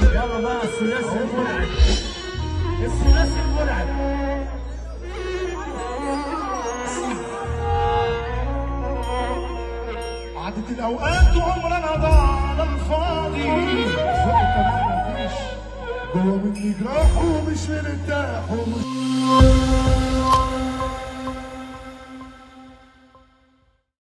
يلا بقى الثلاثي المرعب الثلاثي المرعب عدت الاوقات وعمرنا ضاع على الفاضي وقت ما مفيش جوه مني جراح ومش مرتاح ومش